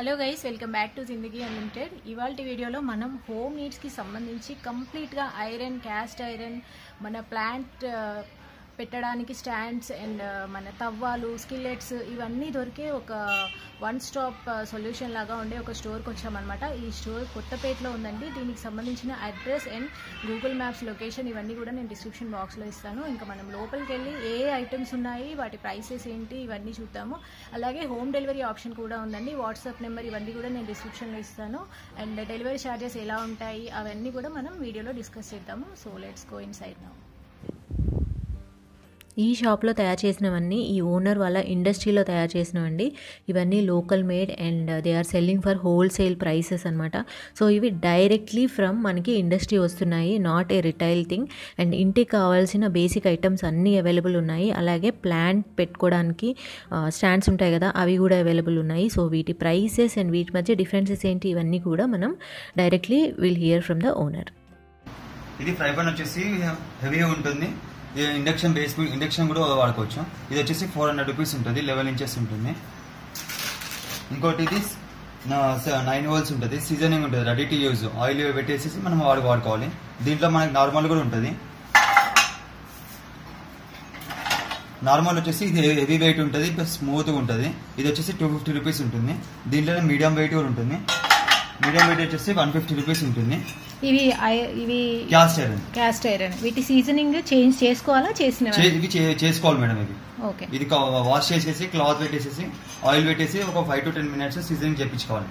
Hello guys welcome back to Zindagi unlimited ఇవాళ వీడియోలో మనం హోమ్ నీడ్స్కి సంబంధించి కంప్లీట్గా ఐరన్ క్యాస్ట్ ఐరన్ మన ప్లాంట్ పెట్టడానికి స్టాండ్స్ అండ్ మన తవ్వాలు స్కిల్లెట్స్ ఇవన్నీ దొరికే ఒక వన్ స్టాప్ సొల్యూషన్ లాగా ఉండే ఒక స్టోర్కి వచ్చామన్నమాట ఈ స్టోర్ కొత్తపేటలో ఉందండి దీనికి సంబంధించిన address and Google Maps location ఇవన్నీ కూడా నేను డిస్క్రిప్షన్ బాక్స్లో ఇస్తాను ఇంకా మనం లోపలికి వెళ్ళి ఏ ఐటమ్స్ ఉన్నాయి వాటి ప్రైసెస్ ఏంటి ఇవన్నీ చూద్దాము అలాగే హోమ్ డెలివరీ ఆప్షన్ కూడా ఉందండి వాట్సాప్ నెంబర్ ఇవన్నీ కూడా నేను డిస్క్రిప్షన్లో ఇస్తాను అండ్ డెలివరీ ఛార్జెస్ ఎలా ఉంటాయి అవన్నీ కూడా మనం వీడియోలో డిస్కస్ చేద్దాము so let's go inside now ఈ షాప్లో తయారు చేసినవన్నీ ఈ ఓనర్ వాళ్ళ ఇండస్ట్రీలో తయారు చేసినవండి ఇవన్నీ local made and they are selling for wholesale prices అనమాట సో ఇవి డైరెక్ట్లీ ఫ్రమ్ మనకి ఇండస్ట్రీ వస్తున్నాయి not a retail thing and ఇంటికి కావాల్సిన బేసిక్ ఐటమ్స్ అన్నీ అవైలబుల్ ఉన్నాయి అలాగే ప్లాంట్ పెట్టుకోవడానికి స్టాండ్స్ ఉంటాయి కదా అవి కూడా అవైలబుల్ ఉన్నాయి సో వీటి ప్రైసెస్ అండ్ వీటి మధ్య డిఫరెన్సెస్ ఏంటి ఇవన్నీ కూడా మనం directly will hear from the owner ఇది ఫ్రై పాన్ వచ్చేసి హెవీగా ఉంటుంది ఇది ఇండక్షన్ బేస్ ఇండక్షన్ కూడా వాడుకోవచ్చు ఇది వచ్చేసి ఫోర్ హండ్రెడ్ రూపీస్ ఉంటుంది లెవెన్ ఇంచెస్ ఉంటుంది ఇంకోటి ఇది నైన్ వోల్స్ ఉంటుంది సీజనింగ్ ఉంటుంది రెడీ టు యూజ్ ఆయిల్ పెట్టేసి మనం వాడు వాడుకోవాలి దీంట్లో మనకి నార్మల్ కూడా ఉంటుంది నార్మల్ వచ్చేసి ఇది హెవీ వెయిట్ ఉంటుంది ప్లస్ స్మూత్గా ఉంటుంది ఇది వచ్చేసి టూ ఫిఫ్టీ రూపీస్ ఉంటుంది దీంట్లో మీడియం వెయిట్ కూడా ఉంటుంది మీడియం వెయిట్ వచ్చేసి వన్ ఫిఫ్టీ రూపీస్ ఉంటుంది ఇవి ఐ- ఇవి క్యాస్ట్ ఐరన్ క్యాస్ట్ ఐరన్ వీటి సీజనింగ్ చేంజ్ చేసుకోవాలా చేసిన చే- ఇవి చే- చేసుకోవాలి మేడం ఇవి ఓకే ఇది వాష్ చేసేసి క్లాత్ పెట్టేసేసి ఆయిల్ పెట్టేసి ఒక five to ten minutes seasoning చేయించుకోవాలి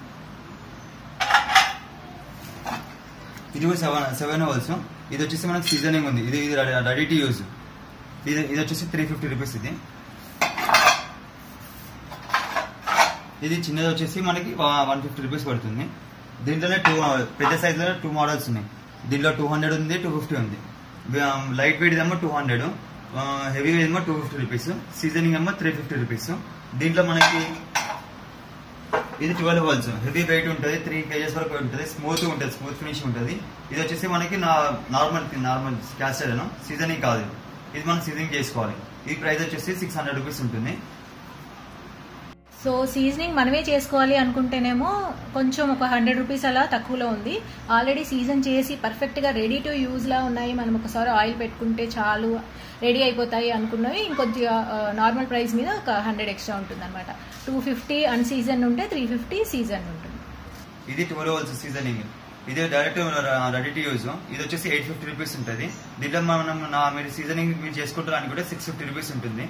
ఇది కూడా సెవెన్ సెవెన్ అవర్స్ ఇది వచ్చేసి మనకి సీజనింగ్ ఉంది ఇది ఇది రెడీ టు యూజ్ ఇది ఇది వచ్చేసి త్రీ ఫిఫ్టీ రూపీస్ ఇది ఇది చిన్నది వచ్చేసి మనకి వన్ ఫిఫ్టీ రూపీస్ పడుతుంది దీంట్లోనే టూ పెద్ద సైజులో టూ మోడల్స్ ఉన్నాయి దీంట్లో టూ హండ్రెడ్ ఉంది టూ ఫిఫ్టీ ఉంది లైట్ వెయిట్ ఏమో టూ హండ్రెడ్ హెవీ వెయిట్ ఏమో టూ ఫిఫ్టీ రూపీస్ సీజనింగ్ ఏమో త్రీ ఫిఫ్టీ రూపీస్ దీంట్లో మనకి ఇది ట్వెల్వ్ వోల్స్ హెవీ వెయిట్ ఉంటుంది త్రీ కేజెస్ వరకు ఉంటుంది స్మూత్ ఉంటుంది స్మూత్ ఫినిష్ ఉంటుంది ఇది వచ్చేసి మనకి నార్మల్ నార్మల్ క్యాస్టర్ సీజనింగ్ కాదు ఇది మనం సీజనింగ్ చేసుకోవాలి ఈ ప్రైస్ వచ్చేసి సిక్స్ హండ్రెడ్ రూపీస్ ఉంటుంది సో సీజనింగ్ మనమే చేసుకోవాలి అనుకుంటేనేమో కొంచెం ఒక హండ్రెడ్ రూపీస్ అలా తక్కువలో ఉంది ఆల్రెడీ సీజన్ చేసి పర్ఫెక్ట్గా రెడీ టు యూజ్లా ఉన్నాయి మనం ఒకసారి ఆయిల్ పెట్టుకుంటే చాలు రెడీ అయిపోతాయి అనుకున్నవి ఇంకొద్దిగా నార్మల్ ప్రైస్ మీద ఒక హండ్రెడ్ ఎక్స్ట్రా ఉంటుంది అనమాట టూ ఫిఫ్టీ అన్ సీజన్ ఉంటే త్రీ ఫిఫ్టీ సీజన్ ఉంటుంది ఇది ట్వెల్వ్ వోల్స్ సీజనింగ్ ఇది డైరెక్ట్ రెడీ టు యూజ్ ఇది వచ్చేసి ఎయిట్ ఫిఫ్టీ రూపీస్ ఉంటుంది దీంట్లో మనం నా మీరు సీజనింగ్ మీరు చేసుకుంటారని కూడా సిక్స్ ఫిఫ్టీ రూపీస్ ఉంటుంది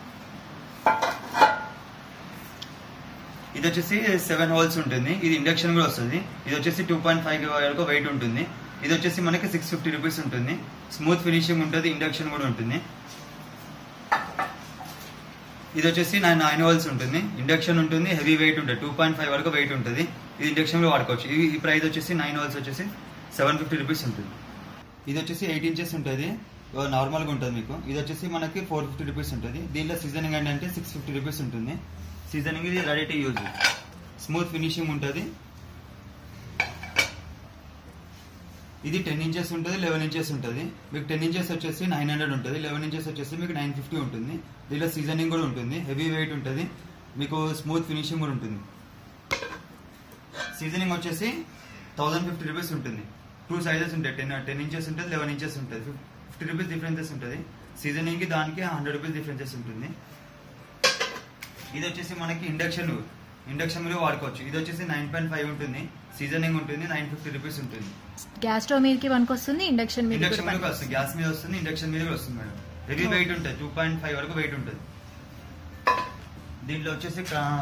ఇది వచ్చేసి సెవెన్ హోల్స్ ఉంటుంది ఇది ఇండక్షన్ కూడా వస్తుంది ఇది వచ్చేసి టూ పాయింట్ ఫైవ్ వరకు వెయిట్ ఉంటుంది ఇది వచ్చేసి మనకి సిక్స్ ఫిఫ్టీ రూపీస్ ఉంటుంది స్మూత్ ఫినిషింగ్ ఉంటుంది ఇండక్షన్ కూడా ఉంటుంది ఇది వచ్చేసి నైన్ నైన్ హోల్స్ ఉంటుంది ఇండక్షన్ ఉంటుంది హెవీ వెయిట్ ఉంటుంది టూ పాయింట్ ఫైవ్ వరకు వెయిట్ ఉంటుంది ఇది ఇండక్షన్ కూడా వాడుకోవచ్చు ఇది ఈ ప్రైస్ వచ్చేసి నైన్ హోల్స్ వచ్చేసి సెవెన్ ఫిఫ్టీ రూపీస్ ఉంటుంది ఇది వచ్చేసి ఎయిట్ ఇంచెస్ ఉంటుంది నార్మల్గా ఉంటుంది మీకు ఇది వచ్చేసి మనకి ఫోర్ ఫిఫ్టీ రూపీస్ ఉంటుంది దీంట్లో సీజనింగ్ అంటే సిక్స్ ఫిఫ్టీ రూపీస్ ఉంటుంది సీజనింగ్ ఇది ready to use smooth finishing ఉంటుంది ఇది టెన్ ఇంచెస్ ఉంటుంది లెవెన్ ఇంచెస్ ఉంటుంది మీకు టెన్ ఇంచెస్ వచ్చేసి నైన్ హండ్రెడ్ ఉంటుంది లెవెన్ ఇంచెస్ వచ్చేసి మీకు నైన్ ఫిఫ్టీ ఉంటుంది దీంట్లో సీజనింగ్ కూడా ఉంటుంది హెవీ వెయిట్ ఉంటుంది మీకు స్మూత్ ఫినిషింగ్ కూడా ఉంటుంది సీజనింగ్ వచ్చేసి థౌసండ్ ఫిఫ్టీ రూపీస్ ఉంటుంది టూ సైజెస్ ఉంటాయి టెన్ టెన్ ఇంచెస్ ఉంటుంది లెవెన్ ఇంచెస్ ఉంటుంది ఫిఫ్టీ రూపీస్ డిఫరెన్సెస్ ఉంటుంది సీజనింగ్కి దానికి హండ్రెడ్ రూపీస్ డిఫరెన్సెస్ ఉంటుంది ఇది వచ్చేసి మనకి ఇండక్షన్ ఇండక్షన్ మీద వాడుకోవచ్చు ఇది వచ్చేసి నైన్ పాయింట్ ఫైవ్ ఉంటుంది సీజనింగ్ ఉంటుంది నైన్ ఫిఫ్టీ రూపీస్ ఉంటుంది గ్యాస్ స్టవ్ మీదకి వరకు వస్తుంది ఇండక్షన్ మీద ఇండక్షన్ మీద కూడా వస్తుంది గ్యాస్ మీద వస్తుంది ఇండక్షన్ మీద కూడా వస్తుంది మేడం హెవీ వెయిట్ ఉంటుంది టూ పాయింట్ ఫైవ్ వరకు వెయిట్ ఉంటుంది దీంట్లో వచ్చేసి కా-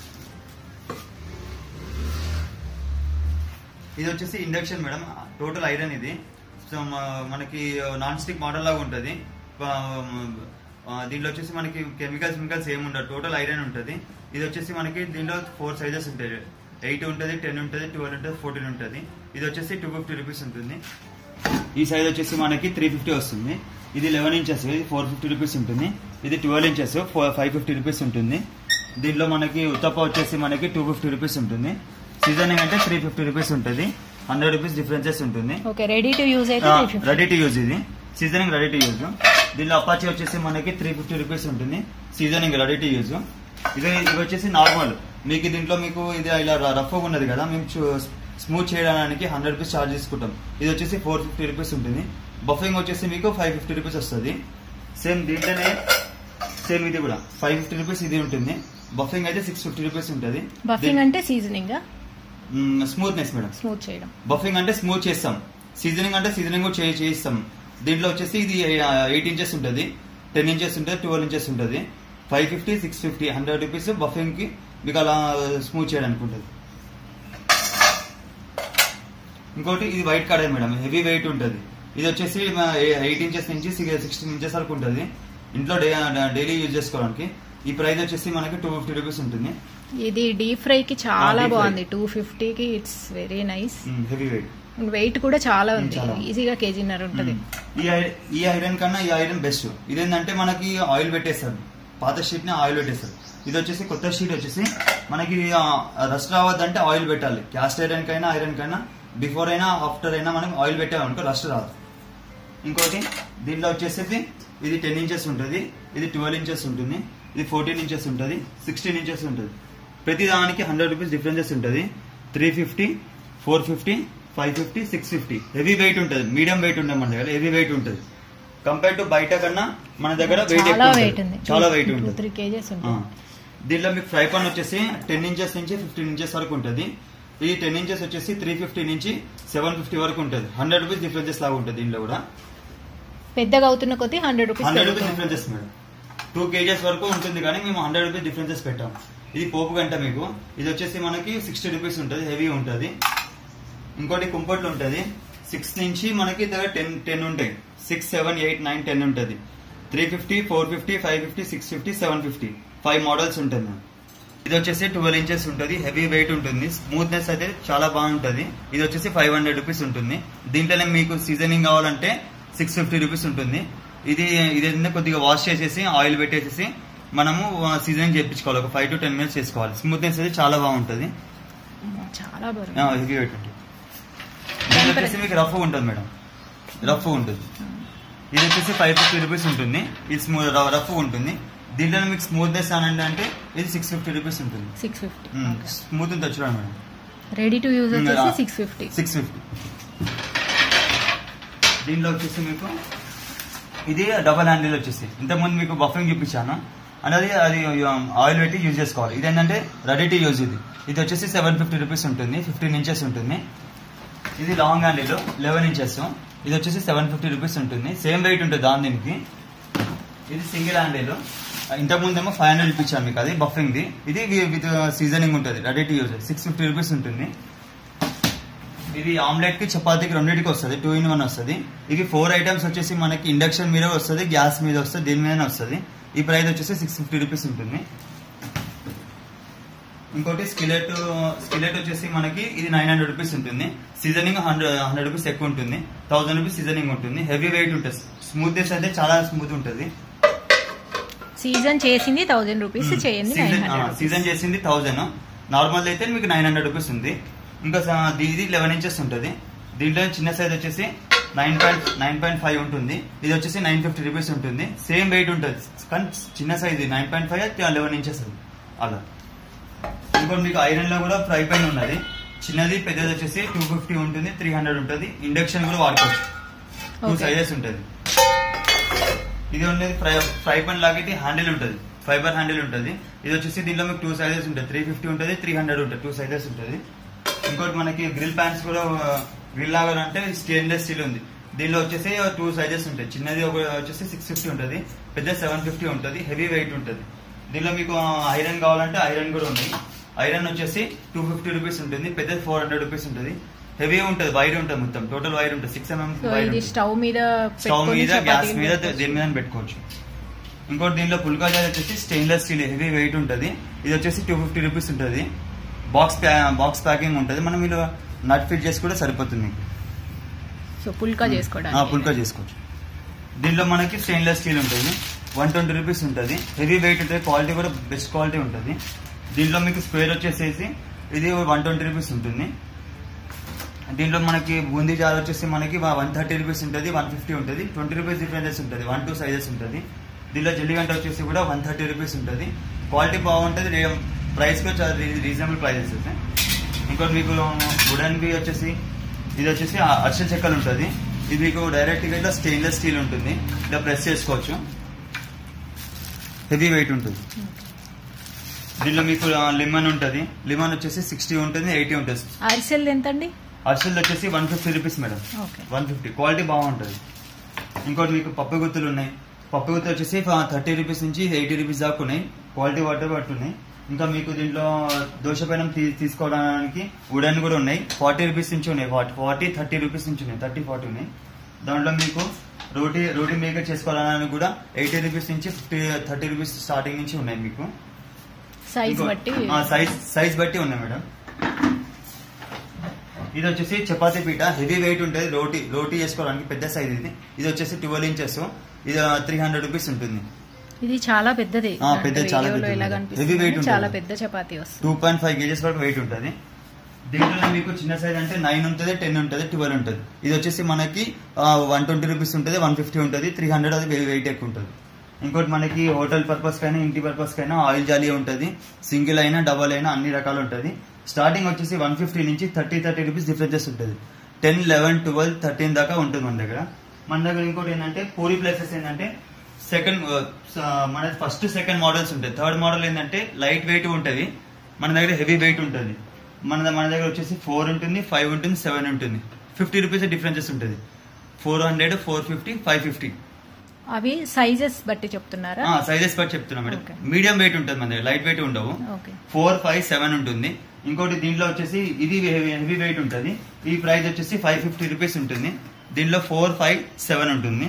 ఇది వచ్చేసి ఇండక్షన్ మేడం టోటల్ ఐరన్ ఇది సో మ- మనకి నాన్ స్టిక్ మోడల్ లాగా ఉంటుంది దీంట్లో వచ్చేసి మనకి కెమికల్స్ కెమికల్స్ ఏమి ఉండదు టోటల్ ఐరన్ ఉంటుంది ఇది వచ్చేసి మనకి దీంట్లో ఫోర్ సైజెస్ ఉంటాయి ఎయిట్ ఉంటుంది టెన్ ఉంటుంది ట్వెల్వ్ ఉంటుంది ఫోర్టీన్ ఉంటుంది ఇది వచ్చేసి టూ ఫిఫ్టీ రూపీస్ ఉంటుంది ఈ సైజ్ వచ్చేసి మనకి త్రీ ఫిఫ్టీ వస్తుంది ఇది లెవెన్ ఇంచెస్ ఇది ఫోర్ ఫిఫ్టీ రూపీస్ ఉంటుంది ఇది twelve inches five fifty rupees ఉంటుంది దీంట్లో మనకి ఉత్తప్ప వచ్చేసి మనకి టూ ఫిఫ్టీ రూపీస్ ఉంటుంది సీజనింగ్ అంటే త్రీ ఫిఫ్టీ రూపీస్ ఉంటుంది హండ్రెడ్ రూపీస్ డిఫరెన్సెస్ ఉంటుంది ఓకే రెడీ టు యూజ్ అయితే 350. రెడీ టు యూజ్ ఇది సీజనింగ్ రెడీ టు యూజ్ దీనిలో అపాచీ వచ్చేసి మనకి త్రీ ఫిఫ్టీ రూపీస్ ఉంటుంది సీజనింగ్ రెడీ టు యూజ్ ఇది ఇది వచ్చేసి నార్మల్ మీకు దీంట్లో మీకు ఇది ఇలా రఫ్ ఉన్నది కదా మేము స్మూత్ చేయడానికి హండ్రెడ్ రూపీస్ ఛార్జ్ తీసుకుంటాం ఇది వచ్చేసి ఫోర్ ఫిఫ్టీ రూపీస్ ఉంటుంది బఫింగ్ వచ్చేసి మీకు ఫైవ్ ఫిఫ్టీ రూపీస్ వస్తుంది సేమ్ దీంట్లోనే సేమ్ ఇది కూడా ఫైవ్ ఫిఫ్టీ రూపీస్ ఇది ఉంటుంది బఫింగ్ అయితే సిక్స్ ఫిఫ్టీ రూపీస్ ఉంటుంది బఫింగ్ అంటే సీజనింగ్ స్మూత్నెస్ మేడం స్మూత్ చేయడం బఫింగ్ అంటే స్మూత్ చేస్తాం సీజనింగ్ అంటే సీజనింగ్ కూడా చేయి- చేయిస్తాం దీంట్లో వచ్చేసి ఇది ఎయిట్ ఇంచెస్ ఉంటుంది టెన్ ఇంచెస్ ఉంటుంది ట్వెల్వ్ ఇంచెస్ ఉంటుంది five fifty six fifty hundred rupees buffing కి మీకు అలా స్మూత్ చేయడానికి ఉంటుంది ఇంకోటి ఇది white kadai madam heavy weight ఉంటుంది ఇది వచ్చేసి ఎయిట్ ఇంచెస్ నుంచి సిక్స్టీన్ ఇంచెస్ వరకు ఉంటుంది ఇంట్లో డైలీ యూజ్ చేసుకోవడానికి ఈ ప్రైస్ వచ్చేసి మనకి టూ ఫిఫ్టీ రూపీస్ ఉంటుంది ఇది డీప్ ఫ్రై కి చాలా deep fry. బాగుంది టూ ఫిఫ్టీకి it's very nice heavy weight weight కూడా చాలా ఉంది చాలా. ఈజీగా కేజీన్నర ఉంటుంది ఈ ఐ- ఈ ఐరన్ కన్నా ఈ ఐరన్ బెస్ట్ ఇదేంటంటే మనకి ఆయిల్ పెట్టేస్తారు పాత షీట్ ని ఆయిల్ పెట్టేస్తారు ఇది వచ్చేసి కొత్త షీట్ వచ్చేసి మనకి రస్ట్ రావద్దంటే ఆయిల్ పెట్టాలి క్యాస్ట్ ఐరన్ కైనా ఐరన్ కైనా బిఫోర్ అయినా ఆఫ్టర్ అయినా మనం ఆయిల్ పెట్టామనుకో రస్ట్ రాదు ఇంకోటి దీంట్లో వచ్చేసి ఇది టెన్ ఇంచెస్ ఉంటుంది ఇది ట్వెల్వ్ ఇంచెస్ ఉంటుంది ఇది ఫోర్టీన్ ఇంచెస్ ఉంటుంది సిక్స్టీన్ ఇంచెస్ ఉంటుంది ప్రతి దానికి హండ్రెడ్ రూపీస్ డిఫరెన్సెస్ ఉంటుంది three fifty four fifty five fifty six fifty heavy weight ఉంటుంది మీడియం వెయిట్ ఉంటుంది మన దగ్గర హెవీ వెయిట్ ఉంటుంది కంపేర్ టు బయట కన్నా మన దగ్గర వెయిట్ చాలా వెయిట్ ఉంది చాలా వెయిట్ టూ ఉంటుంది త్రీ కేజెస్ ఆ. ఉంటుంది దీంట్లో మీకు ఫ్రై పాన్ వచ్చేసి టెన్ ఇంచెస్ నుంచి ఫిఫ్టీన్ ఇంచెస్ వరకు ఉంటుంది ఈ టెన్ ఇంచెస్ వచ్చేసి త్రీ ఫిఫ్టీ నుంచి సెవెన్ ఫిఫ్టీ వరకు ఉంటుంది హండ్రెడ్ రూపీస్ డిఫరెన్సెస్ లాగా ఉంటుంది దీంట్లో కూడా పెద్దగా అవుతున్న కొద్దీ హండ్రెడ్ రూపీస్ హండ్రెడ్ రూపీస్ పెరుగుతుంది డిఫరెన్సెస్ మేడం టూ కేజెస్ వరకు ఉంటుంది కానీ మేము హండ్రెడ్ రూపీస్ డిఫరెన్సెస్ పెట్టాం ఇది పోపు గంట మీకు ఇది వచ్చేసి మనకి సిక్స్టీ రూపీస్ ఉంటుంది హెవీ ఉంటుంది ఇంకోటి కుంపట్లు ఉంటుంది సిక్స్ నుంచి మనకి దగ్గర టెన్ టెన్ ఉంటాయి six seven eight nine ten ఉంటుంది three fifty four fifty five fifty six fifty seven fifty five models ఉంటుంది మ్యామ్ ఇది వచ్చేసి ట్వెల్వ్ ఇంచెస్ ఉంటుంది హెవీ వెయిట్ ఉంటుంది స్మూత్నెస్ అయితే చాలా బాగుంటుంది ఇది వచ్చేసి ఫైవ్ హండ్రెడ్ రూపీస్ ఉంటుంది దీంట్లోనే మీకు సీజనింగ్ కావాలంటే సిక్స్ ఫిఫ్టీ రూపీస్ ఉంటుంది ఇది ఇది ఏంటంటే కొద్దిగా వాష్ చేసేసి ఆయిల్ పెట్టేసేసి మనము సీజనింగ్ చేయించుకోవాలి ఒక ఫైవ్ టు టెన్ మినిట్స్ చేసుకోవాలి స్మూత్నెస్ అయితే చాలా బాగుంటుంది చాలా బరువు హెవీ వెయిట్ ఉంటుంది ఇది వచ్చేసి మీకు రఫ్ ఉంటుంది మేడం రఫ్ ఉంటుంది ఇది వచ్చేసి ఫైవ్ ఫిఫ్టీ రూపీస్ ఉంటుంది ఇది స్మూత్ రఫ్ ఉంటుంది దీంట్లో మీకు స్మూత్నెస్ అని అంటే ఇది సిక్స్ ఫిఫ్టీ రూపీస్ ఉంటుంది సిక్స్ ఫిఫ్టీ స్మూత్ ఉంటుంది చూడండి madam ready to use Hmm, వచ్చేసి ah. Six fifty six fifty దీంట్లో వచ్చేసి మీకు ఇది డబల్ హ్యాండిల్ వచ్చేసి ఇంతకుముందు మీకు బఫింగ్ చూపించాను అనేది అది ఆయిల్ పెట్టి యూజ్ చేసుకోవాలి ఇది ఏంటంటే రెడీ టు యూజ్ ఇది ఇది వచ్చేసి సెవెన్ ఫిఫ్టీ రూపీస్ ఉంటుంది ఫిఫ్టీన్ ఇంచెస్ ఉంటుంది ఇది లాంగ్ హ్యాండిల్ లెవెన్ ఇంచెస్ ఇది వచ్చేసి సెవెన్ ఫిఫ్టీ రూపీస్ ఉంటుంది సేమ్ వెయిట్ ఉంటుంది దాని దీనికి ఇది సింగిల్ హ్యాండిల్ ఇంతకుముందు ఏమో ఫైవ్ హండ్రెడ్ ఇప్పించాను మీకు అది బఫింగ్ ది ఇది విత్ సీజనింగ్ ఉంటుంది ready to use six fifty rupees ఉంటుంది ఇది ఆమ్లెట్ కి చపాతీకి రెండింటికి వస్తుంది టూ ఇన్ వన్ వస్తుంది ఇవి ఫోర్ ఐటమ్స్ వచ్చేసి మనకి ఇండక్షన్ మీద వస్తుంది గ్యాస్ మీద వస్తుంది దీని మీదనే వస్తుంది ఈ ప్రైస్ వచ్చేసి సిక్స్ ఫిఫ్టీ రూపీస్ ఉంటుంది ఇంకోటి స్కిలెట్ స్కిలెట్ వచ్చేసి మనకి ఇది నైన్ హండ్రెడ్ రూపీస్ ఉంటుంది సీజనింగ్ హండ్రెడ్ హండ్రెడ్ రూపీస్ ఎక్కువ ఉంటుంది థౌసండ్ రూపీస్ సీజనింగ్ ఉంటుంది హెవీ వెయిట్ ఉంటుంది స్మూత్నెస్ అయితే చాలా స్మూత్ ఉంటుంది సీజన్ చేసింది థౌజండ్ రూపీస్ చేయండి నైన్ సీజన్ హండ్రెడ్ సీజన్ చేసింది థౌజండ్ నార్మల్ అయితే మీకు నైన్ హండ్రెడ్ రూపీస్ ఉంది ఇంకా స- ఇది లెవెన్ ఇంచెస్ ఉంటుంది దీంట్లో చిన్న సైజ్ వచ్చేసి nine point nine point five ఉంటుంది ఇది వచ్చేసి నైన్ ఫిఫ్టీ రూపీస్ ఉంటుంది సేమ్ వెయిట్ ఉంటుంది కానీ చిన్న size nine point five eleven inches అది అలా ఇంకోటి మీకు ఐరన్ లో కూడా ఫ్రై పైన్ ఉన్నది చిన్నది పెద్దది వచ్చేసి టూ ఫిఫ్టీ ఉంటుంది త్రీ హండ్రెడ్ ఉంటుంది ఇండక్షన్ కూడా వాడుకోవచ్చు టూ Okay. సైజెస్ ఉంటుంది ఇది ఉండేది ఫ్రై ఫ్రై పన్ లాగితే హ్యాండిల్ ఉంటుంది ఫైబర్ హ్యాండిల్ ఉంటుంది ఇది వచ్చేసి దీనిలో మీకు టూ సైజెస్ ఉంటుంది త్రీ ఫిఫ్టీ ఉంటుంది త్రీ హండ్రెడ్ ఉంటుంది టూ సైజెస్ ఉంటుంది ఇంకోటి మనకి గ్రిల్ ప్యాన్స్ కూడా గ్రిల్ లాగా అంటే స్టెయిన్లెస్ స్టీల్ ఉంది దీనిలో వచ్చేసి టూ సైజెస్ ఉంటాయి చిన్నది ఒక వచ్చేసి సిక్స్ ఫిఫ్టీ ఉంటుంది పెద్ద సెవెన్ ఫిఫ్టీ ఉంటుంది హెవీ వెయిట్ ఉంటుంది దీనిలో మీకు ఐరన్ కావాలంటే ఐరన్ కూడా ఉన్నాయి ఐరన్ వచ్చేసి టూ ఫిఫ్టీ రూపీస్ ఉంటుంది పెద్దది ఫోర్ హండ్రెడ్ రూపీస్ ఉంటుంది హెవీ ఉంటుంది వైర్ ఉంటుంది మొత్తం టోటల్ వైర్ ఉంటుంది సిక్స్ ఎంఎం సో వైర్ ఇది ఉంటుంది స్టవ్ మీద స్టవ్ పెట్టుకొని మీద గ్యాస్ చపాతీలు మీద చేసుకోవచ్చు. దేని మీద పెట్టుకోవచ్చు ఇంకోటి దీనిలో పుల్కా జార్ వచ్చేసి స్టెయిన్లెస్ స్టీల్ హెవీ వెయిట్ ఉంటుంది ఇది వచ్చేసి టూ ఫిఫ్టీ రూపీస్ ఉంటుంది బాక్స్ బాక్స్ ప్యాకింగ్ ఉంటుంది మనం ఇలా నట్ ఫిట్ చేసి కూడా సరిపోతుంది మీకు సో పుల్కా ఆ, చేసుకోవడానికి పుల్కా చేసుకోవచ్చు దీనిలో మనకి స్టెయిన్లెస్ స్టీల్ ఉంటుంది వన్ ట్వంటీ రూపీస్ ఉంటుంది హెవీ వెయిట్ ఉంటుంది క్వాలిటీ కూడా బెస్ట్ క్వాలిటీ ఉంటుంది దీనిలో మీకు స్క్వేర్ వచ్చేసేసి ఇది వన్ ట్వంటీ రూపీస్ ఉంటుంది దీంట్లో మనకి బూందీ జార్ వచ్చేసి మనకి వన్ థర్టీ రూపీస్ ఉంటుంది వన్ ఫిఫ్టీ ఉంటుంది ట్వంటీ రూపీస్ డిఫరెన్సెస్ ఉంటుంది వన్ టూ సైజెస్ ఉంటుంది దీనిలో జల్లిగంట వచ్చేసి కూడా వన్ థర్టీ రూపీస్ ఉంటుంది క్వాలిటీ బాగుంటుంది రే- ప్రైస్ కూడా చాలా రీజనబుల్ ప్రైసెస్ వస్తాయి ఇంకోటి మీకు వుడెన్ బి వచ్చేసి ఇది వచ్చేసి అర్ష చెక్కలు ఉంటుంది ఇది మీకు డైరెక్ట్ గా ఇట్లా స్టెయిన్లెస్ స్టీల్ ఉంటుంది ఇట్లా ప్రెస్ చేసుకోవచ్చు హెవీ వెయిట్ ఉంటుంది దీనిలో మీకు లిమన్ ఉంటుంది లిమన్ వచ్చేసి సిక్స్టీ ఉంటుంది ఎయిటీ ఉంటుంది అరిసెల్ ఎంత అండి అర్షల్ వచ్చేసి one fifty rupees madam okay one fifty quality బాగుంటుంది ఇంకోటి మీకు పప్పు గుత్తులు ఉన్నాయి పప్పు గుత్తులు వచ్చేసి థర్టీ రూపీస్ నుంచి ఎయిటీ రూపీస్ దాకా ఉన్నాయి క్వాలిటీ వాటర్ బట్టి ఉన్నాయి ఇంకా మీకు దీంట్లో దోశ పైన తీ- తీసుకోవడానికి వుడెన్ కూడా ఉన్నాయి ఫార్టీ రూపీస్ నుంచి ఉన్నాయి ఫార్టీ ఫార్టీ థర్టీ రూపీస్ నుంచి ఉన్నాయి థర్టీ ఫార్టీ ఉన్నాయి దాంట్లో మీకు రోటీ రోటీ మేకర్ చేసుకోవడానికి కూడా ఎయిటీ రూపీస్ నుంచి ఫిఫ్టీ థర్టీ రూపీస్ స్టార్టింగ్ నుంచి ఉన్నాయి మీకు సైజ్ ఇంకో- బట్టి ఆ, సైజ్ సైజ్ బట్టి ఉన్నాయి మేడం ఇది వచ్చేసి చపాతీ పీట హెవీ వెయిట్ ఉంటుంది రోటీ రోటీ చేసుకోవడానికి పెద్ద సైజ్ ఇది ఇది వచ్చేసి ట్వెల్వ్ ఇంచెస్ ఇది త్రీ హండ్రెడ్ రూపీస్ ఉంటుంది ఇది చాలా పెద్దది ఆ, పెద్దది, చాలా వీడియోలో పెద్దది. ఎలా Heavy కనిపిస్తుంది weight ఉంటుంది. చాలా పెద్ద చపాతీ వస్తుంది టూ పాయింట్ ఫైవ్ కేజీస్ వరకు వెయిట్ ఉంటుంది దీంట్లో మీకు చిన్న సైజ్ అంటే నైన్ ఉంటుంది టెన్ ఉంటుంది ట్వెల్వ్ ఉంటుంది ఇది వచ్చేసి మనకి వన్ ట్వంటీ రూపీస్ ఉంటుంది వన్ ఫిఫ్టీ ఉంటుంది త్రీ హండ్రెడ్ అది వెయిట్ ఎక్కువ ఉంటుంది ఇంకోటి మనకి హోటల్ పర్పస్ కైనా ఇంటి పర్పస్ కైనా ఆయిల్ జాలీ ఉంటుంది సింగిల్ అయినా డబల్ అయినా అన్ని రకాలు ఉంటుంది స్టార్టింగ్ వచ్చేసి వన్ ఫిఫ్టీ నుంచి థర్టీ థర్టీ రూపీస్ డిఫరెన్సెస్ ఉంటుంది టెన్ లెవెన్ ట్వెల్వ్ థర్టీన్ దాకా ఉంటుంది మన దగ్గర మన దగ్గర ఇంకోటి ఏంటంటే పూరి ప్లేసెస్ ఏంటంటే సెకండ్ మన ఫస్ట్ సెకండ్ మోడల్స్ ఉంటాయి థర్డ్ మోడల్ ఏంటంటే లైట్ వెయిట్ ఉంటుంది మన దగ్గర హెవీ వెయిట్ ఉంటుంది మన మన దగ్గర వచ్చేసి ఫోర్ ఉంటుంది ఫైవ్ ఉంటుంది సెవెన్ ఉంటుంది ఫిఫ్టీ రూపీస్ డిఫరెన్సెస్ ఉంటుంది four hundred four fifty five fifty అవి సైజెస్ బట్టి చెప్తున్నారా సైజెస్ బట్టి చెప్తున్నా మేడం Okay. మీడియం వెయిట్ ఉంటుంది మన దగ్గర లైట్ వెయిట్ ఉండవు ఓకే ఫోర్ ఫైవ్ సెవెన్ ఉంటుంది ఇంకోటి దీంట్లో వచ్చేసి ఇది హెవీ వెయిట్ ఉంటుంది ఈ ప్రైస్ వచ్చేసి ఫైవ్ ఫిఫ్టీ రూపీస్ ఉంటుంది దీంట్లో ఫోర్ ఫైవ్ సెవెన్ ఉంటుంది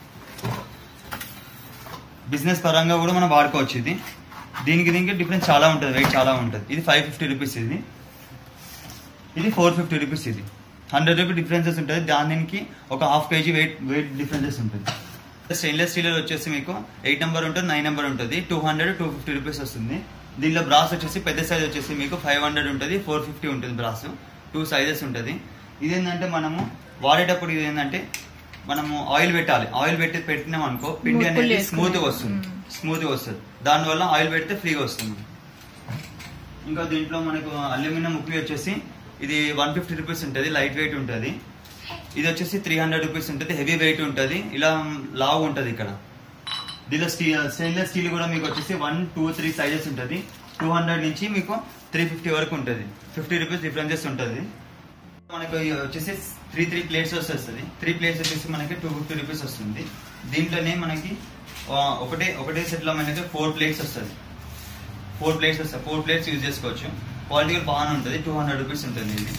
బిజినెస్ పరంగా కూడా మనం వాడుకోవచ్చు ఇది దీనికి దీనికి డిఫరెన్స్ చాలా ఉంటుంది వెయిట్ చాలా ఉంటుంది ఇది ఫైవ్ ఫిఫ్టీ రూపీస్ ఇది ఇది ఫోర్ ఫిఫ్టీ రూపీస్ ఇది హండ్రెడ్ రూపీ డిఫరెన్సెస్ ఉంటుంది దానికి ఒక half kg weight weight differences ఉంటుంది స్టెయిన్లెస్ స్టీల్ వచ్చేసి మీకు ఎయిట్ నెంబర్ ఉంటుంది నైన్ నెంబర్ ఉంటుంది two hundred two fifty rupees వస్తుంది దీనిలో బ్రాస్ వచ్చేసి పెద్ద సైజ్ వచ్చేసి మీకు ఫైవ్ హండ్రెడ్ ఉంటుంది ఫోర్ ఫిఫ్టీ ఉంటుంది బ్రాస్ టూ సైజెస్ ఉంటుంది ఇదేంటంటే మనము వాడేటప్పుడు ఇది ఏంటంటే మనము ఆయిల్ పెట్టాలి ఆయిల్ పెట్టి పెట్టినాం అనుకో పిండి ముక్కులు అనేది వేసుకునే. స్మూత్ గా వస్తుంది మ్మ్. స్మూత్ గా వస్తుంది దానివల్ల ఆయిల్ పెడితే ఫ్రీగా వస్తుంది ఇంకా దీంట్లో మనకు అల్యూమినియం ముక్కి వచ్చేసి ఇది వన్ ఫిఫ్టీ రూపీస్ ఉంటుంది లైట్ వెయిట్ ఉంటుంది ఇది వచ్చేసి త్రీ హండ్రెడ్ రూపీస్ ఉంటుంది హెవీ వెయిట్ ఉంటుంది ఇలా లావు ఉంటుంది ఇక్కడ దీనిలో స్టీల్ స్టెయిన్లెస్ స్టీల్ కూడా మీకు వచ్చేసి వన్ టూ త్రీ సైజెస్ ఉంటుంది టూ హండ్రెడ్ నుంచి మీకు త్రీ ఫిఫ్టీ వరకు ఉంటుంది ఫిఫ్టీ రూపీస్ డిఫరెన్సెస్ ఉంటుంది మనకు ఇది వచ్చేసి త్రీ త్రీ ప్లేట్స్ వస్తుంది త్రీ ప్లేట్స్ వచ్చేసి మనకి టూ ఫిఫ్టీ రూపీస్ వస్తుంది దీంట్లోనే మనకి ఆ, ఒకటే ఒకటే సెట్ లో మనకి ఫోర్ ప్లేట్స్ వస్తుంది ఫోర్ ప్లేట్స్ వస్తాయి ఫోర్ ప్లేట్స్ యూజ్ చేసుకోవచ్చు క్వాలిటీ కూడా బాగానే ఉంటుంది టూ హండ్రెడ్ రూపీస్ ఉంటుంది ఇది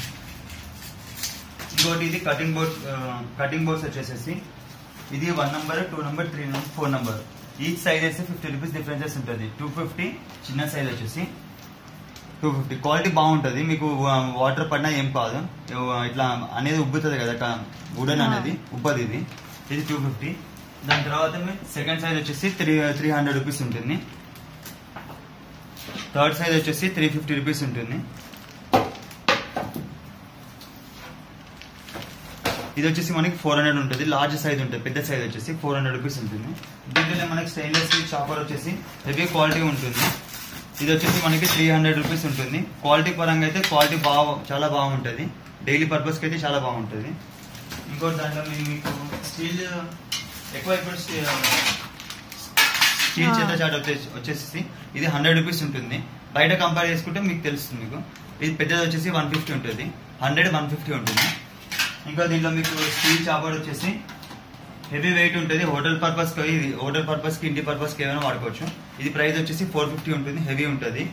ఇంకోటి ఇది కటింగ్ బోర్డ్ కటింగ్ బోర్డ్స్ వచ్చేసేసి ఇది one number two number three number four number each size అయితే ఫిఫ్టీ రూపీస్ డిఫరెన్సెస్ ఉంటుంది టూ ఫిఫ్టీ చిన్న సైజ్ వచ్చేసి టూ ఫిఫ్టీ క్వాలిటీ బాగుంటుంది మీకు వాటర్ పడినా ఏం కాదు ఇవ- ఇట్లా అనేది ఉబ్బుతుంది కదా వుడెన్ అనేది ఉబ్బది ఇది ఇది టూ ఫిఫ్టీ దాని తర్వాత సెకండ్ సైజ్ వచ్చేసి త్రీ త్రీ హండ్రెడ్ రూపీస్ ఉంటుంది థర్డ్ సైజ్ వచ్చేసి త్రీ ఫిఫ్టీ రూపీస్ ఉంటుంది ఇది వచ్చేసి మనకి ఫోర్ హండ్రెడ్ ఉంటుంది లార్జ్ సైజ్ ఉంటుంది పెద్ద సైజ్ వచ్చేసి ఫోర్ హండ్రెడ్ రూపీస్ ఉంటుంది దీంట్లో మనకి స్టెయిన్లెస్ స్టీల్ చాపర్ వచ్చేసి హెవీ క్వాలిటీ ఉంటుంది ఇది వచ్చేసి మనకి త్రీ హండ్రెడ్ రూపీస్ ఉంటుంది క్వాలిటీ పరంగా అయితే క్వాలిటీ బాగా చాలా బాగుంటుంది డైలీ పర్పస్కి అయితే చాలా బాగుంటుంది ఇంకోటి దాంట్లో మీ- మీకు స్టీల్ ఎక్కువ ఇప్పుడు స్టీ- స్టీల్ ఆ. చేత చాట్ వచ్చేసి వచ్చేసి ఇది హండ్రెడ్ రూపీస్ ఉంటుంది బయట కంపేర్ చేసుకుంటే మీకు తెలుస్తుంది మీకు ఇది పెద్దది వచ్చేసి వన్ ఫిఫ్టీ ఉంటుంది హండ్రెడ్ వన్ ఫిఫ్టీ ఉంటుంది ఇంకా దీంట్లో మీకు స్టీల్ చాపర్ వచ్చేసి హెవీ వెయిట్ ఉంటుంది హోటల్ పర్పస్ కి ఇది హోటల్ పర్పస్ కి ఇంటి పర్పస్ కి ఏమైనా వాడుకోవచ్చు ఇది ప్రైస్ వచ్చేసి ఫోర్ ఫిఫ్టీ ఉంటుంది హెవీ ఉంటుంది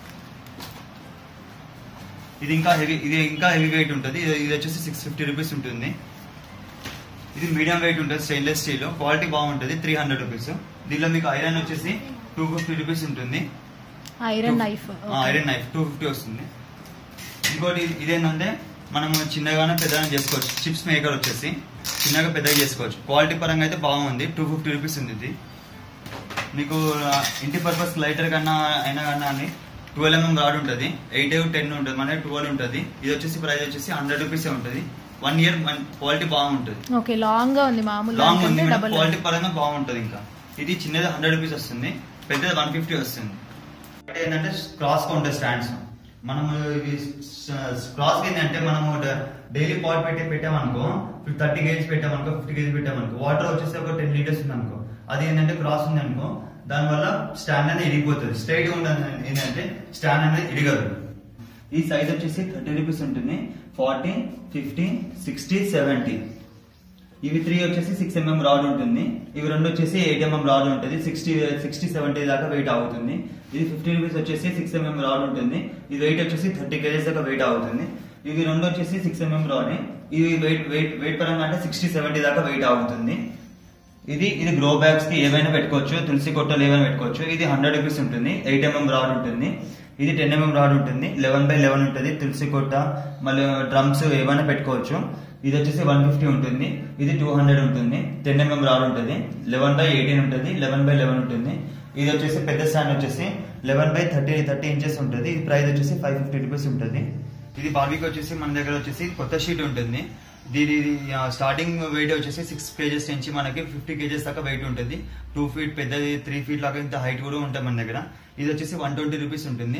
ఇది ఇంకా హెవీ ఇది ఇంకా హెవీ వెయిట్ ఉంటుంది ఇది ఇది వచ్చేసి సిక్స్ ఫిఫ్టీ రూపీస్ ఉంటుంది ఇది మీడియం వెయిట్ ఉంటుంది స్టెయిన్లెస్ స్టీల్ క్వాలిటీ బాగుంటుంది త్రీ హండ్రెడ్ రూపీస్ దీనిలో మీకు ఐరన్ వచ్చేసి టూ ఫిఫ్టీ రూపీస్ ఉంటుంది iron knife iron knife two fifty వస్తుంది ఇంకోటి ఇది- ఇదేంటంటే మనము చిన్నగానే పెద్దగా చేసుకోవచ్చు చిప్స్ మేకర్ వచ్చేసి చిన్నగా పెద్దగా చేసుకోవచ్చు క్వాలిటీ పరంగా అయితే బాగుంది టూ ఫిఫ్టీ రూపీస్ ఉంది ఇది మీకు ఆ, ఇంటి పర్పస్ లైటర్ కన్నా అయినా కన్నా అని ట్వెల్వ్ ఎంఎం రాడ్ ఉంటుంది ఎయిట్ టెన్ ఉంటుంది మన ట్వెల్వ్ ఉంటుంది ఇది వచ్చేసి ప్రైస్ వచ్చేసి హండ్రెడ్ రూపీస్ ఉంటుంది వన్ ఇయర్ క్వాలిటీ బాగుంటుంది ఓకే లాంగ్ గా ఉంది మామూలు లాంగ్ ఉంది డబల్ క్వాలిటీ పరంగా బాగుంటుంది ఇంకా ఇది చిన్నది హండ్రెడ్ రూపీస్ వస్తుంది పెద్దది వన్ ఫిఫ్టీ వస్తుంది అంటే ఏంటంటే క్రాస్ కౌంటర్ స్టాండ్స్ మనం ఇవి క్రాస్ ఏంటంటే మనము డైలీ పాట్ పెట్టి పెట్టామనుకో థర్టీ కేజీస్ పెట్టామనుకో ఫిఫ్టీ కేజీస్ పెట్టామనుకో వాటర్ వచ్చేసి ఒక టెన్ లీటర్స్ ఉంది అనుకో అది ఏంటంటే క్రాస్ ఉంది అనుకో దానివల్ల స్టాండ్ అనేది ఇరిగిపోతుంది స్ట్రైట్ గా ఉండదు ఏంటంటే స్టాండ్ అనేది ఇరగదు ఈ సైజ్ వచ్చేసి థర్టీ రూపీస్ ఉంటుంది ఫార్టీ ఫిఫ్టీ సిక్స్టీ సెవెంటీ ఇవి త్రీ వచ్చేసి సిక్స్ ఎంఎం రాడ్ ఉంటుంది ఇవి రెండు వచ్చేసి ఎయిట్ ఎంఎం రాడ్ ఉంటుంది సిక్స్టీ సిక్స్టీ సెవెంటీ దాకా వెయిట్ అవుతుంది ఇది ఫిఫ్టీ రూపీస్ వచ్చేసి సిక్స్ ఎంఎం రాడ్ ఉంటుంది ఇది వెయిట్ వచ్చేసి థర్టీ కేజీస్ దాకా వెయిట్ అవుతుంది ఇవి రెండు వచ్చేసి సిక్స్ ఎంఎం రాడ్ ఇవి వెయిట్ వెయిట్ వెయిట్ పరంగా అంటే సిక్స్టీ సెవెంటీ దాకా వెయిట్ అవుతుంది ఇది ఇది గ్రో బ్యాగ్స్ కి ఏవైనా పెట్టుకోవచ్చు తులసి కొట్టలు ఏమైనా పెట్టుకోవచ్చు ఇది హండ్రెడ్ రూపీస్ ఉంటుంది ఎయిట్ ఎంఎం రాడ్ ఉంటుంది ఇది టెన్ ఎంఎం రాడ్ ఉంటుంది లెవెన్ బై లెవెన్ ఉంటుంది తులసి కొట్ట మళ్ళీ డ్రమ్స్ ఏమైనా పెట్టుకోవచ్చు ఇది వచ్చేసి వన్ ఫిఫ్టీ ఉంటుంది ఇది టూ హండ్రెడ్ ఉంటుంది టెన్ ఎంఎం రాడ్ ఉంటుంది లెవెన్ బై ఎయిటీన్ ఉంటుంది లెవెన్ బై లెవెన్ ఉంటుంది ఇది వచ్చేసి పెద్ద స్టాండ్ వచ్చేసి eleven by thirty thirty inches ఉంటుంది ఇది ప్రైస్ వచ్చేసి ఫైవ్ ఫిఫ్టీ రూపీస్ ఉంటుంది ఇది బార్బీకి వచ్చేసి మన దగ్గర వచ్చేసి కొత్త షీట్ ఉంటుంది దీని స్టార్టింగ్ వెయిట్ వచ్చేసి సిక్స్ కేజెస్ నుంచి మనకి ఫిఫ్టీ కేజెస్ దాకా వెయిట్ ఉంటుంది టూ ఫీట్ పెద్దది త్రీ ఫీట్ లాగా ఇంత హైట్ కూడా ఉంటుంది మన దగ్గర ఇది వచ్చేసి వన్ ట్వంటీ రూపీస్ ఉంటుంది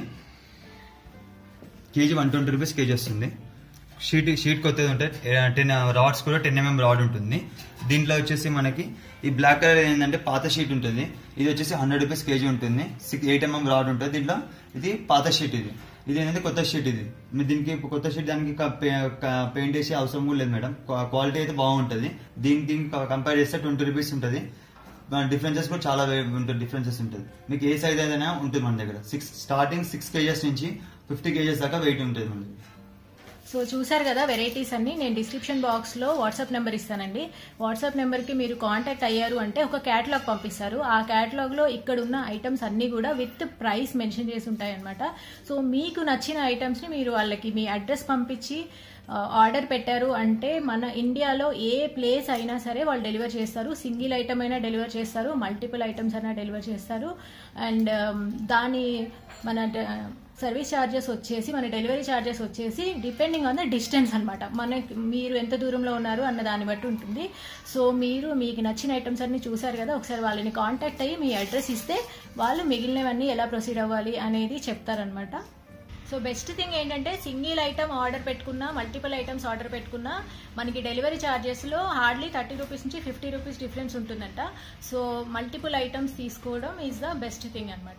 కేజీ వన్ ట్వంటీ రూపీస్ కేజీ వస్తుంది షీట్ షీట్ కొత్తది ఉంటుంది టెన్ రాడ్స్ కూడా టెన్ ఎంఎం రాడ్ ఉంటుంది దీంట్లో వచ్చేసి మనకి ఈ బ్లాక్ కలర్ ఏంటంటే పాత షీట్ ఉంటుంది ఇది వచ్చేసి హండ్రెడ్ రూపీస్ కేజీ ఉంటుంది సిక్స్ ఎయిట్ ఎంఎం రాడ్ ఉంటుంది దీంట్లో ఇది పాత షీట్ ఇది ఇది ఏంటంటే కొత్త షీట్ ఇది మీరు దీనికి కొత్త షీట్ దానికి పెయింట్ వేసే అవసరం కూడా లేదు మేడం క్వాలిటీ అయితే బాగుంటుంది దీనికి దీనికి కంపేర్ చేస్తే ట్వంటీ రూపీస్ ఉంటుంది డిఫరెన్సెస్ కూడా చాలా వే- ఉంటుంది డిఫరెన్సెస్ ఉంటుంది మీకు ఏ సైజ్ ఏదైనా ఉంటుంది మన దగ్గర సిక్స్ స్టార్టింగ్ సిక్స్ కేజెస్ నుంచి ఫిఫ్టీ కేజెస్ దాకా వెయిట్ ఉంటుంది మన దగ్గర సో చూసారు కదా వెరైటీస్ అన్ని నేను డిస్క్రిప్షన్ బాక్స్ లో వాట్సాప్ నెంబర్ ఇస్తానండి వాట్సాప్ నెంబర్ కి మీరు కాంటాక్ట్ అయ్యారు అంటే ఒక క్యాటలాగ్ పంపిస్తారు ఆ క్యాటలాగ్ లో ఇక్కడ ఉన్న ఐటమ్స్ అన్ని కూడా విత్ ప్రైస్ మెన్షన్ చేసి ఉంటాయి అనమాట సో మీకు నచ్చిన ఐటమ్స్ ని మీరు వాళ్ళకి మీ అడ్రస్ పంపించి ఆర్డర్ పెట్టారు అంటే మన ఇండియాలో ఏ ప్లేస్ అయినా సరే వాళ్ళు డెలివర్ చేస్తారు సింగిల్ ఐటమ్ అయినా డెలివర్ చేస్తారు మల్టిపుల్ ఐటమ్స్ అయినా డెలివర్ చేస్తారు అండ్ దాని మన సర్వీస్ ఛార్జెస్ వచ్చేసి మన డెలివరీ ఛార్జెస్ వచ్చేసి డిపెండింగ్ ఆన్ ద డిస్టెన్స్ అనమాట మన మీరు ఎంత దూరంలో ఉన్నారు అన్న దాన్ని బట్టి ఉంటుంది సో మీరు మీకు నచ్చిన ఐటమ్స్ అన్ని చూసారు కదా ఒకసారి వాళ్ళని కాంటాక్ట్ అయ్యి మీ అడ్రస్ ఇస్తే వాళ్ళు మిగిలినవన్నీ ఎలా ప్రొసీడ్ అవ్వాలి అనేది చెప్తారనమాట సో బెస్ట్ థింగ్ ఏంటంటే సింగిల్ ఐటమ్ ఆర్డర్ పెట్టుకున్నా మల్టిపుల్ ఐటమ్స్ ఆర్డర్ పెట్టుకున్నా మనకి డెలివరీ ఛార్జెస్లో హార్డ్లీ థర్టీ రూపీస్ నుంచి ఫిఫ్టీ రూపీస్ డిఫరెన్స్ ఉంటుందంట సో మల్టిపుల్ ఐటమ్స్ తీసుకోవడం ఈజ్ ద బెస్ట్ థింగ్ అనమాట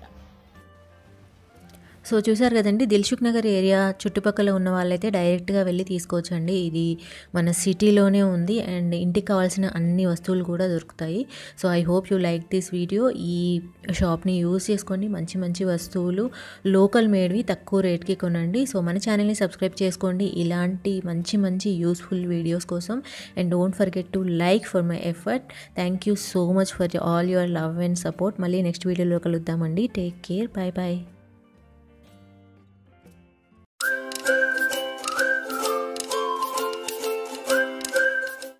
సో చూసారు కదండి దిల్సుఖ్ నగర్ ఏరియా చుట్టుపక్కల ఉన్న వాళ్ళైతే డైరెక్ట్గా వెళ్ళి తీసుకోవచ్చండి ఇది మన సిటీలోనే ఉంది అండ్ ఇంటికి కావాల్సిన అన్ని వస్తువులు కూడా దొరుకుతాయి so I hope you like this video ఈ షాప్ని యూజ్ చేసుకోండి మంచి మంచి వస్తువులు లోకల్ మేడ్వి తక్కువ రేట్కి కొనండి సో మన ఛానల్ని సబ్స్క్రైబ్ చేసుకోండి ఇలాంటి మంచి మంచి యూస్ఫుల్ వీడియోస్ కోసం and don't forget to like for my effort thank you so much for all your love and support మళ్ళీ నెక్స్ట్ వీడియోలో కలుద్దామండి టేక్ కేర్ బాయ్ బాయ్